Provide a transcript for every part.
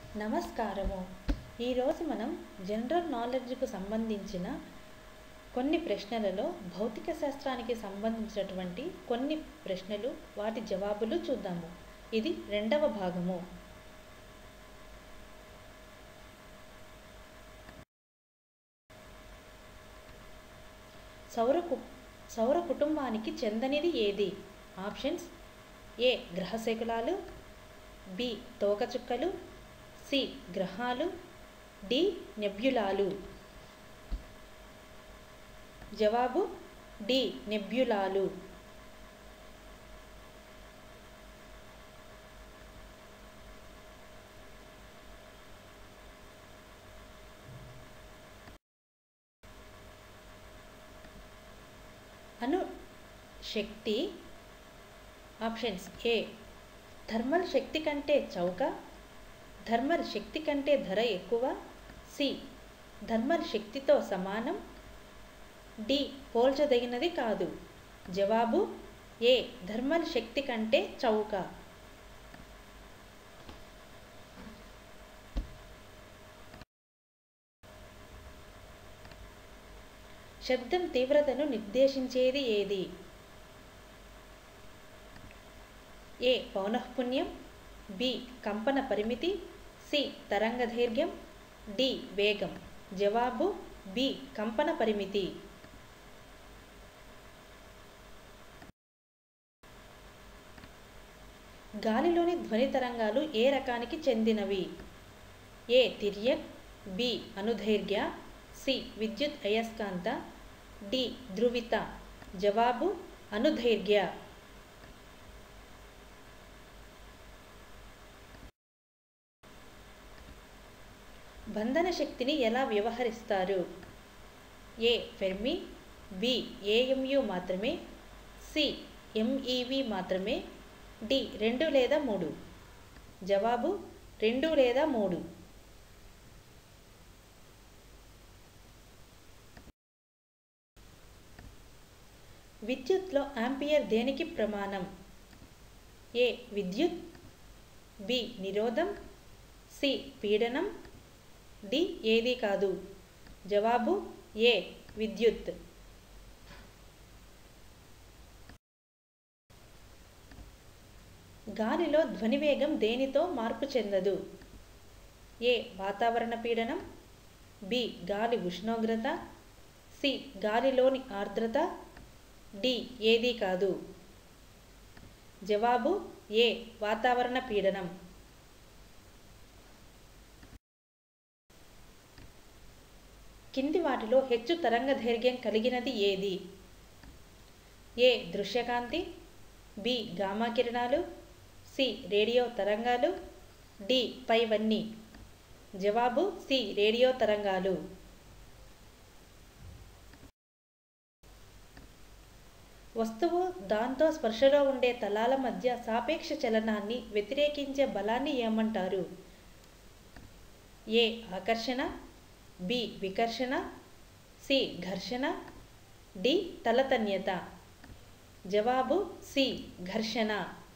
నమస్కారము ఈరోజు మనం జనరల్ నాలెడ్జ్కు సంబంధించిన కొన్ని ప్రశ్నలలో భౌతిక శాస్త్రానికి సంబంధించినటువంటి కొన్ని ప్రశ్నలు వాటి జవాబులు చూద్దాము ఇది రెండవ భాగము సౌర కు సౌర కుటుంబానికి చెందనిది ఏది ఆప్షన్స్ ఏ గ్రహశకులాలు బి తోకచుక్కలు సి గ్రహాలు డి నెబ్యులాలు జవాబు డి నెబ్యులాలు అను శక్తి ఆప్షన్స్ ఏ థర్మల్ శక్తి కంటే చౌక థర్మల్ శక్తి కంటే ధర ఎక్కువ సి థర్మల్ శక్తితో సమానం డి పోల్చదగినది కాదు జవాబు ఏ థర్మల్ శక్తి కంటే చౌక శబ్దం తీవ్రతను నిర్దేశించేది ఏది ఏ పౌనఃపున్యం బి కంపన పరిమితి సి తరంగదైర్ఘ్యం డి వేగం జవాబు బి కంపన పరిమితి గాలిలోని ధ్వని తరంగాలు ఏ రకానికి చెందినవి ఏ తిర్యక్ బి అనుధైర్ఘ్య సి విద్యుత్ అయస్కాంత డి ధృవిత జవాబు అనుధైర్ఘ్య బంధన శక్తిని ఎలా వ్యవహరిస్తారు ఏ ఫెర్మి బి ఏఎంయు మాత్రమే సి ఎంఈవి మాత్రమే డి రెండు లేదా మూడు జవాబు రెండు లేదా మూడు విద్యుత్లో ఆంపియర్ దేనికి ప్రమాణం ఏ విద్యుత్ బి నిరోధం సి పీడనం డి ఏది కాదు జవాబు ఏ విద్యుత్ గాలిలో ధ్వనివేగం దేనితో మార్పు చెందదు ఏ వాతావరణ పీడనం బి గాలి ఉష్ణోగ్రత సి గాలిలోని ఆర్ద్రత డి ఏది కాదు జవాబు ఏ వాతావరణ పీడనం కింది వాటిలో హెచ్చు తరంగదైర్ఘ్యం కలిగినది ఏది ఏ దృశ్యకాంతి బి గామా కిరణాలు సి రేడియో తరంగాలు డి పైవన్నీ జవాబు సి రేడియో తరంగాలు వస్తువు దాంతో స్పర్శలో ఉండే తలాల మధ్య సాపేక్ష చలనాన్ని వ్యతిరేకించే బలాన్ని ఏమంటారు ఏ ఆకర్షణ బి వికర్షణ సి ఘర్షణ డి తలతన్యత జవాబు సి ఘర్షణ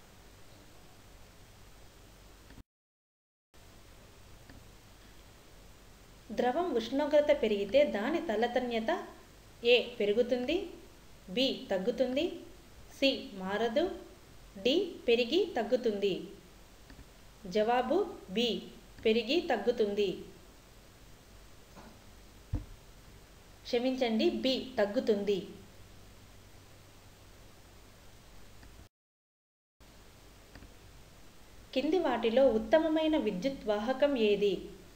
ద్రవం ఉష్ణోగ్రత పెరిగితే దాని తలతన్యత ఏ పెరుగుతుంది బి తగ్గుతుంది సి మారదు డి పెరిగి తగ్గుతుంది జవాబు బి పెరిగి తగ్గుతుంది క్షమించండి బి తగ్గుతుంది కింది వాటిలో ఉత్తమమైన విద్యుత్ వాహకం ఏది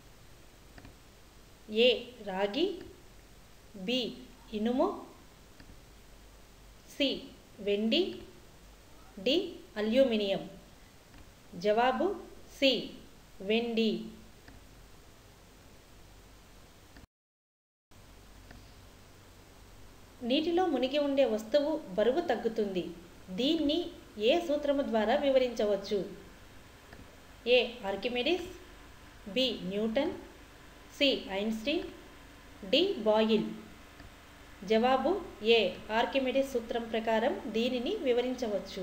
ఏ రాగి బి ఇనుము సి వెండి డి అల్యూమినియం జవాబు సి వెండి నీటిలో మునిగి ఉండే వస్తువు బరువు తగ్గుతుంది దీన్ని ఏ సూత్రము ద్వారా వివరించవచ్చు A Archimedes B Newton C Einstein D Boyle జవాబు ఏ ఆర్కిమెడిస్ సూత్రం ప్రకారం దీనిని వివరించవచ్చు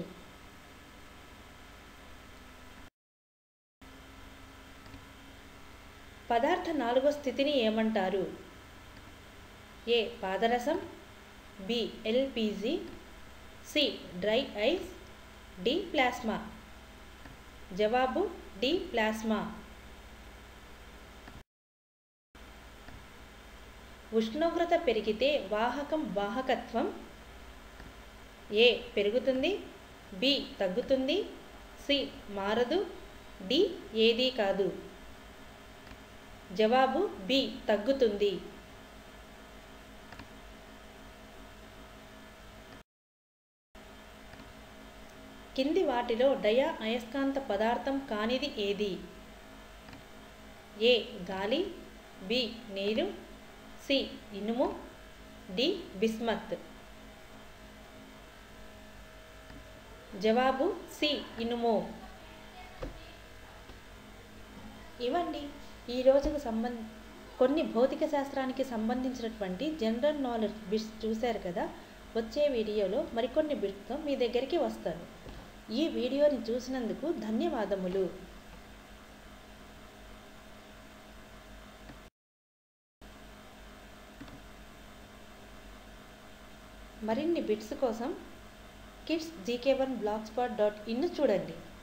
పదార్థ నాలుగో స్థితిని ఏమంటారు ఏ పాదరసం B LPG C dry ice D plasma జవాబు డి ప్లాస్మా ఉష్ణోగ్రత పెరిగితే వాహకం వాహకత్వం ఏ పెరుగుతుంది బి తగ్గుతుంది సి మారదు డి ఏదీ కాదు జవాబు బి తగ్గుతుంది కింది వాటిలో డయా అయస్కాంత పదార్థం కానిది ఏది ఏ గాలి బి నీరు సి ఇనుము డి బిస్మత్ జవాబు సి ఇనుము ఇవండి ఈ రోజుకు సంబంధ కొన్ని భౌతిక శాస్త్రానికి సంబంధించినటువంటి జనరల్ నాలెడ్జ్ బిట్స్ చూశారు కదా వచ్చే వీడియోలో మరికొన్ని బిట్స్తో మీ దగ్గరికి వస్తాను ఈ వీడియోని చూసినందుకు ధన్యవాదములు మరిన్ని బిట్స్ కోసం kids GK one blogspot dot in చూడండి